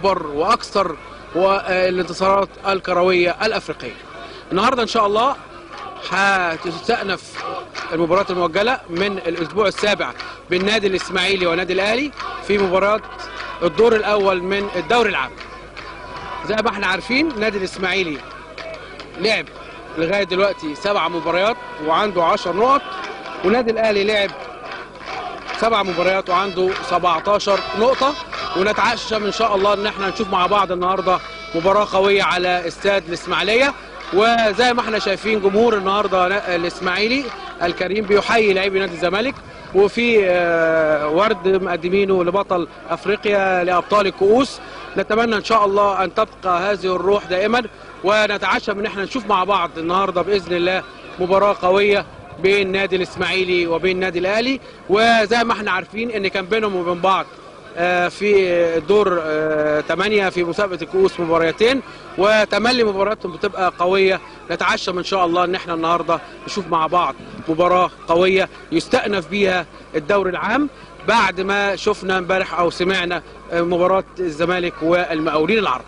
اكبر واكثر والانتصارات الكرويه الافريقيه النهارده ان شاء الله هتستأنف المباريات المؤجله من الاسبوع السابع بين نادي الاسماعيلي ونادي الاهلي في مباراه الدور الاول من الدوري العام زي ما احنا عارفين نادي الاسماعيلي لعب لغايه دلوقتي سبع مباريات وعنده 10 نقط ونادي الاهلي لعب سبع مباريات وعنده 17 نقطه ونتعشم ان شاء الله ان احنا نشوف مع بعض النهارده مباراه قويه على استاد الاسماعيليه وزي ما احنا شايفين جمهور النهارده الاسماعيلي الكريم بيحيي لاعبي نادي الزمالك وفي آه، ورد مقدمينه لبطل افريقيا لابطال الكؤوس نتمنى ان شاء الله ان تبقى هذه الروح دائما ونتعشم ان احنا نشوف مع بعض النهارده باذن الله مباراه قويه بين نادي الاسماعيلي وبين نادي الاهلي وزي ما احنا عارفين ان كان بينهم وبين بعض آه، في دور 8 في مسابقه الكؤوس مباريتين وتملي مبارياتهم بتبقى قويه نتعشم ان شاء الله ان احنا النهارده نشوف مع بعض مباراه قويه يستأنف بيها الدوري العام بعد ما شفنا امبارح او سمعنا آه، مباراه الزمالك والمقاولين العرب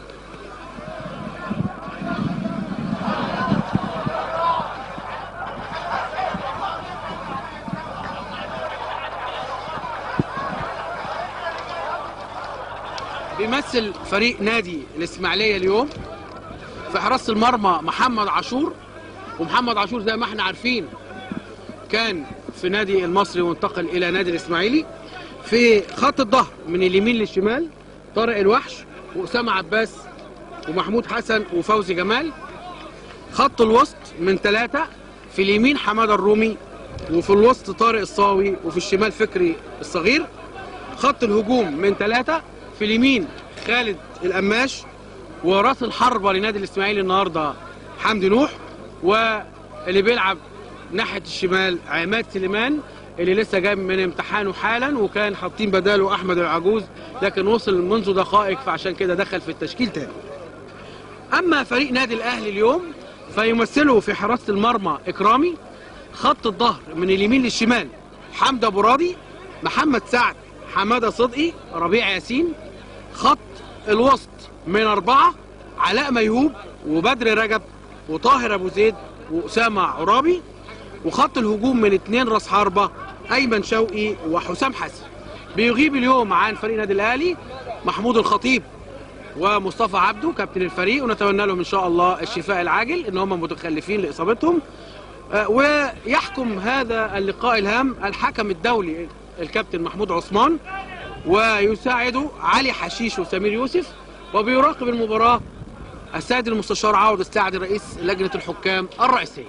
بيمثل فريق نادي الاسماعيليه اليوم في حراسه المرمى محمد عاشور ومحمد عاشور زي ما احنا عارفين كان في نادي المصري وانتقل الى نادي الاسماعيلي في خط الظهر من اليمين للشمال طارق الوحش واسامه عباس ومحمود حسن وفوزي جمال خط الوسط من ثلاثة في اليمين حماده الرومي وفي الوسط طارق الصاوي وفي الشمال فكري الصغير خط الهجوم من ثلاثة في اليمين خالد القماش وراس الحربة لنادي الإسماعيلي النهاردة حمدي نوح واللي بيلعب ناحية الشمال عماد سليمان اللي لسه جاي من امتحانه حالا وكان حاطين بداله أحمد العجوز لكن وصل منذ دقائق فعشان كده دخل في التشكيل تاني أما فريق نادي الأهلي اليوم فيمثله في حراسة المرمى إكرامي خط الظهر من اليمين للشمال حمدة أبو راضي محمد سعد حمادة صدقي ربيع ياسين خط الوسط من أربعة علاء ميهوب وبدر رجب وطاهر أبو زيد وأسامة عرابي وخط الهجوم من اتنين راس حربة أيمن شوقي وحسام حسن بيغيب اليوم عن فريق نادي الأهلي محمود الخطيب ومصطفى عبده كابتن الفريق ونتمنى لهم ان شاء الله الشفاء العاجل ان هم متخلفين لاصابتهم آه، ويحكم هذا اللقاء الهام الحكم الدولي الكابتن محمود عثمان ويساعده علي حشيش وسمير يوسف وبيراقب المباراة السيد المستشار عوض السعدي رئيس لجنة الحكام الرئيسية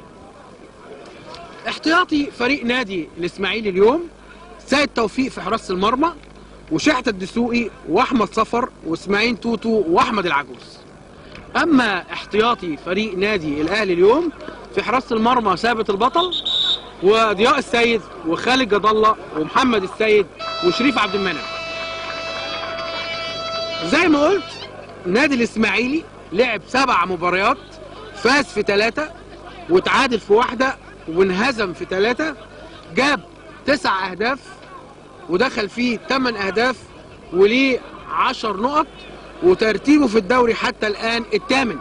احتياطي فريق نادي الاسماعيلي اليوم سيد توفيق في حراسة المرمى وشحتة الدسوقي واحمد صفر واسماعيل توتو واحمد العجوز اما احتياطي فريق نادي الاهلي اليوم في حراسة المرمى ثابت البطل وضياء السيد وخالد جد الله ومحمد السيد وشريف عبد المنعم زي ما قلت نادي الاسماعيلي لعب سبع مباريات فاز في ثلاثة وتعادل في واحدة وانهزم في ثلاثة جاب تسع اهداف ودخل فيه ثمان اهداف وليه عشر نقط وترتيبه في الدوري حتى الان الثامن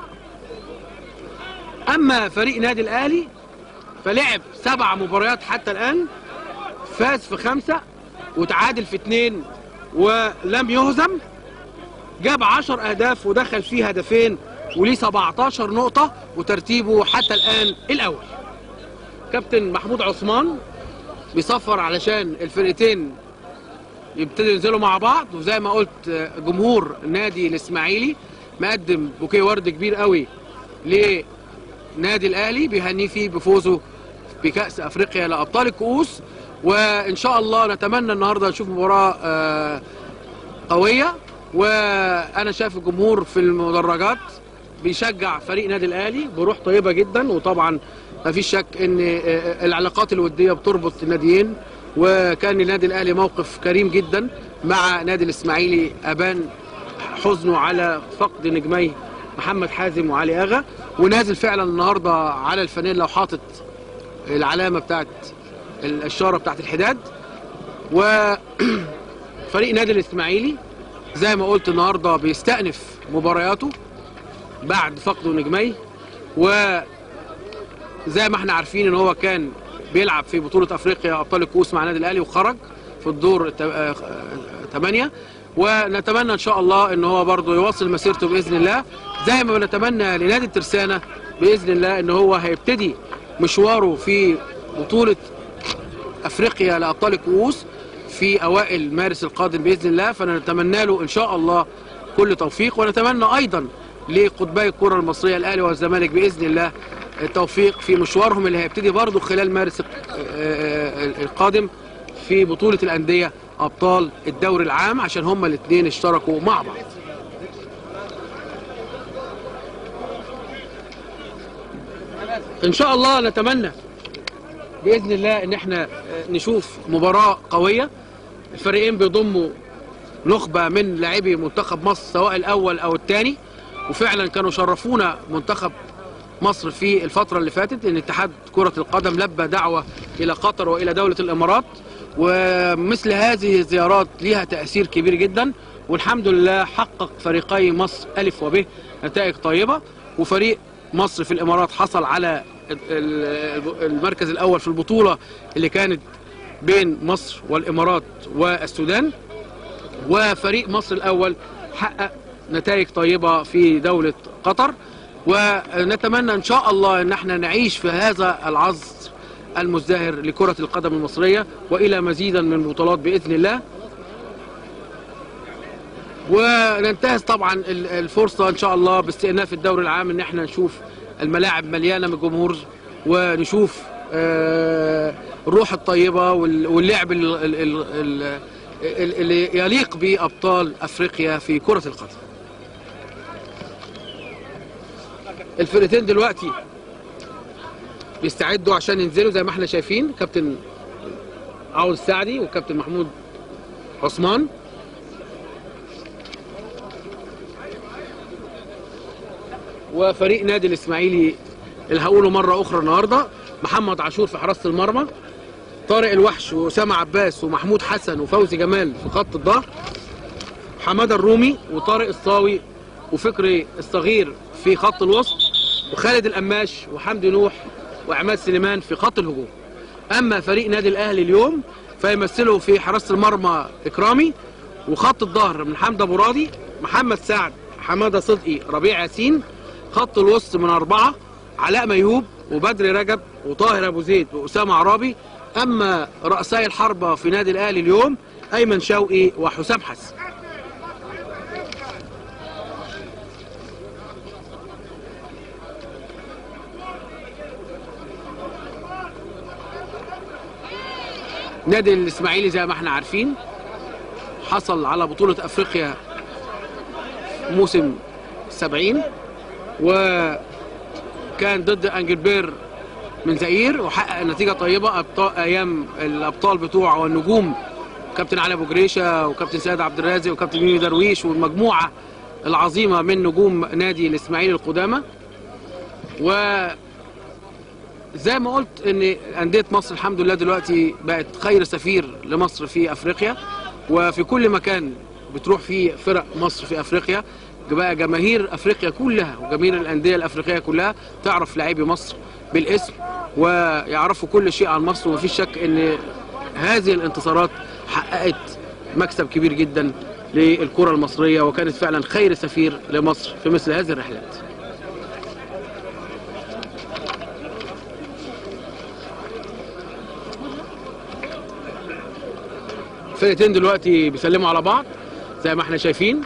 اما فريق نادي الاهلي فلعب سبع مباريات حتى الآن فاز في خمسة وتعادل في اتنين ولم يهزم جاب عشر أهداف ودخل فيه هدفين وليه 17 نقطة وترتيبه حتى الآن الأول كابتن محمود عثمان بيصفر علشان الفرقتين يبتدوا ينزلوا مع بعض وزي ما قلت جمهور النادي الإسماعيلي مقدم بوكيه ورد كبير قوي نادي الاهلي بيهنيه فيه بفوزه بكاس افريقيا لابطال الكؤوس وان شاء الله نتمنى النهارده نشوف مباراه آه، قويه وانا شايف الجمهور في المدرجات بيشجع فريق نادي الاهلي بروح طيبه جدا وطبعا ما فيش شك ان آه، العلاقات الوديه بتربط الناديين وكان للنادي الاهلي موقف كريم جدا مع نادي الاسماعيلي ابان حزنه على فقد نجميه محمد حازم وعلي اغا ونازل فعلا النهارده على الفانيلا وحاطط العلامه بتاعت الاشاره بتاعت الحداد وفريق نادي الاسماعيلي زي ما قلت النهارده بيستأنف مبارياته بعد فقده نجميه و زي ما احنا عارفين ان هو كان بيلعب في بطولة افريقيا ابطال الكؤوس مع النادي الاهلي وخرج في الدور 8 ونتمنى ان شاء الله ان هو برضه يواصل مسيرته باذن الله زي ما بنتمنى لنادي الترسانة باذن الله ان هو هيبتدي مشواره في بطولة افريقيا لابطال الكؤوس في اوائل مارس القادم باذن الله فنتمنى له ان شاء الله كل توفيق ونتمنى ايضا لقطبي الكره المصريه الاهلي والزمالك باذن الله التوفيق في مشوارهم اللي هيبتدي برضه خلال مارس القادم في بطوله الانديه ابطال الدوري العام عشان هما الاثنين اشتركوا مع بعض ان شاء الله نتمنى باذن الله ان احنا نشوف مباراه قويه الفريقين بيضموا نخبه من لاعبي منتخب مصر سواء الاول او الثاني وفعلا كانوا شرفونا منتخب مصر في الفترة اللي فاتت ان اتحاد كرة القدم لبى دعوة الى قطر والى دولة الامارات ومثل هذه الزيارات لها تأثير كبير جدا والحمد لله حقق فريقي مصر ألف وب نتائج طيبة وفريق مصر في الامارات حصل على المركز الاول في البطولة اللي كانت بين مصر والامارات والسودان وفريق مصر الاول حقق نتائج طيبة في دولة قطر ونتمنى ان شاء الله ان احنا نعيش في هذا العصر المزدهر لكرة القدم المصرية والى مزيدا من البطولات باذن الله وننتهز طبعا الفرصة ان شاء الله باستئناف الدوري العام ان احنا نشوف الملاعب مليانة من الجمهور ونشوف الروح الطيبة واللعب اللي يليق بأبطال أفريقيا في كرة القدم الفرقتين دلوقتي بيستعدوا عشان ينزلوا زي ما احنا شايفين كابتن عوض السعدي وكابتن محمود عثمان وفريق نادي الاسماعيلي اللي هقوله مره اخرى النهارده محمد عاشور في حراسه المرمى طارق الوحش واسامه عباس ومحمود حسن وفوزي جمال في خط الظهر حماده الرومي وطارق الصاوي وفكري الصغير في خط الوسط وخالد القماش وحمدي نوح وعماد سليمان في خط الهجوم اما فريق نادي الاهلي اليوم فيمثله في حراسه المرمى اكرامي وخط الظهر من حمد ابو راضي محمد سعد حماده صدقي ربيع ياسين خط الوسط من اربعه علاء ميهوب وبدر رجب وطاهر ابو زيد واسامه عرابي اما رأسي الحربة في نادي الاهلي اليوم ايمن شوقي وحسام حسن نادي الاسماعيلي زي ما احنا عارفين حصل على بطولة افريقيا موسم 70 وكان ضد انجلبير من زئير وحقق نتيجه طيبه أبطال ايام الابطال بتوعه والنجوم كابتن علي ابو جريشه وكابتن سيد عبد الرازق وكابتن يوني درويش والمجموعه العظيمه من نجوم نادي الاسماعيلي القدامى و زي ما قلت ان انديه مصر الحمد لله دلوقتي بقت خير سفير لمصر في افريقيا وفي كل مكان بتروح فيه فرق مصر في افريقيا بقى جماهير افريقيا كلها وجماهير الانديه الافريقيه كلها تعرف لاعبي مصر بالاسم ويعرفوا كل شيء عن مصر ومفيش شك ان هذه الانتصارات حققت مكسب كبير جدا للكره المصريه وكانت فعلا خير سفير لمصر في مثل هذه الرحلات فرقتين دلوقتي بيسلموا على بعض زي ما احنا شايفين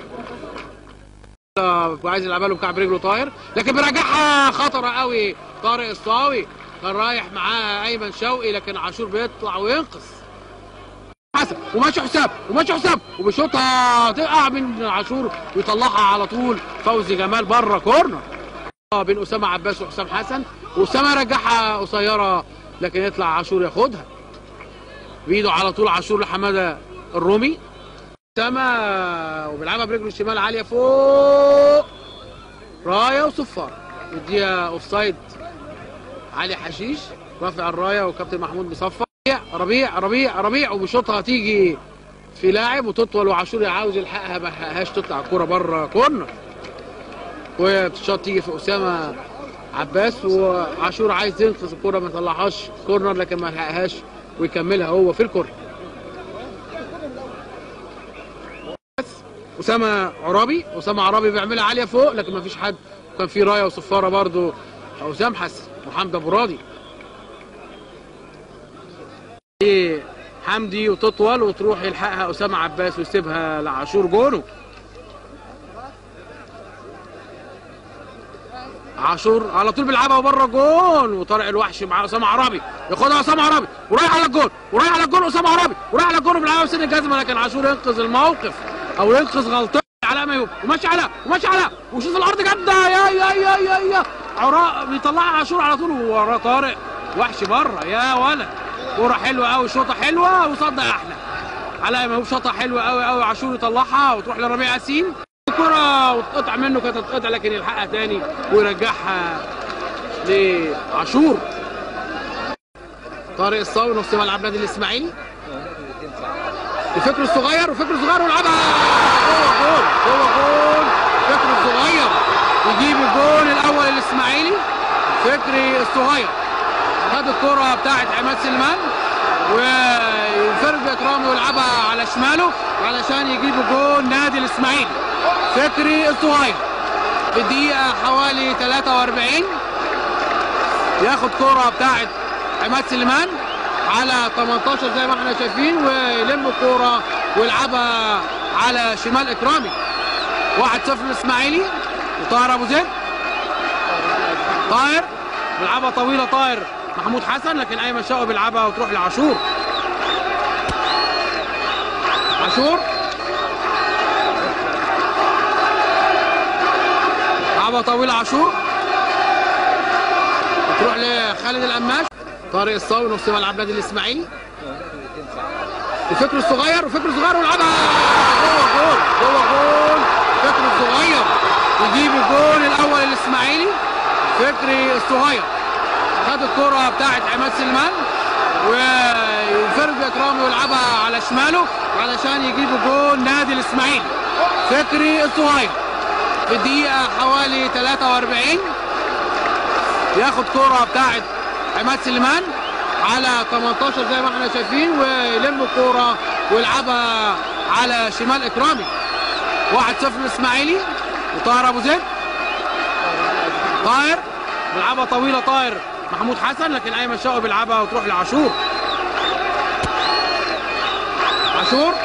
وعايز يلعبها له بكعب رجله طاير لكن بيرجعها خطره قوي طارق الصاوي كان رايح معاها ايمن شوقي لكن عاشور بيطلع وينقذ حسن وماشي حساب وماشي حساب وبيشوطها تقع من عاشور ويطلعها على طول فوزي جمال بره كورنر بين اسامه عباس وحسام حسن واسامه رجعها قصيره لكن يطلع عاشور ياخدها بايده على طول عاشور لحماده الرومي اسامه وبيلعبها برجله الشمال عاليه فوق رايه وصفاره يديها اوف سايد علي حشيش رافع الرايه وكابتن محمود مصفى ربيع ربيع ربيع وبشوطها تيجي في لاعب وتطول وعاشور عاوز يلحقها ما لحقهاش تطلع الكوره بره كورنر وبتشاط تيجي في اسامه عباس وعاشور عايز ينقذ الكوره ما طلعهاش كورنر لكن ما لحقهاش ويكملها هو في الكورنر بس اسامه عرابي اسامه عرابي بيعملها عاليه فوق لكن ما فيش حد كان في رايه وصفاره برضو حسام حسن وحمد ابو راضي إيه، حمدي وتطول وتروح يلحقها اسامه عباس ويسيبها لعاشور جونه عاشور على طول بيلعبها بره جون وطارق الوحش مع اسامه عرابي ياخدها اسامه عرابي ورايح على الجون ورايح على الجون اسامه عرابي ورايح على الجون وبيلعبها بسن الجزمه لكن عاشور ينقذ الموقف او ينقذ غلطته علاء ميوب وماشي علاء وماشي علاء وشوف الارض جامده يا يا يا يا يا عراء بيطلعها عاشور على طول وراه طارق وحش بره يا ولد كوره حلوه قوي شوطه حلوه وصد احلى علاء ميوب شوطه حلوه قوي قوي عاشور يطلعها وتروح لربيع ياسين الكرة وتقطع منه كانت تتقطع لكن يلحقها تاني ويرجعها لعاشور طارق الصاوي نص ملعب نادي الاسماعيلي وفكر الصغير وفكر الصغير ويلعبها جوه جول جوه جول فكر الصغير يجيب الجول الاول الاسماعيلي فكري الصغير خد الكرة بتاعت عماد سليمان وينفرد اكرامي ويلعبها على شماله علشان يجيب جول نادي الاسماعيلي فكري الصغير في الدقيقة حوالي 43 ياخد كرة بتاعت عماد سليمان على 18 زي ما احنا شايفين ويلم الكرة ويلعبها على شمال اكرامي 1-0 الاسماعيلي وطاهر ابو زيد طاهر بيلعبها طويلة طاهر محمود حسن لكن ايمن شوقي بيلعبها وتروح لعاشور عاشور لعبها طويلة عاشور تروح لخالد القماش طارق الصاوي نص ملعب نادي الاسماعيلي وفكر الصغير وفكر الصغير ويلعبها جوه جول جوه جول فكر الصغير يجيب الجول الاول الاسماعيلي فكري الصغير خد الكرة بتاعت عماد سليمان وينفرد اكرامي ويلعبها على شماله علشان يجيب جول نادي الاسماعيلي فكري الصغير في الدقيقة حوالي 43 ياخد كرة بتاعت عماد سليمان على 18 زي ما احنا شايفين ويلم الكرة ويلعبها على شمال اكرامي 1-0 الاسماعيلي وطاهر ابو زيد طاهر بيلعبها طويلة طاهر محمود حسن لكن ايمن شوقي بيلعبها وتروح لعاشور عاشور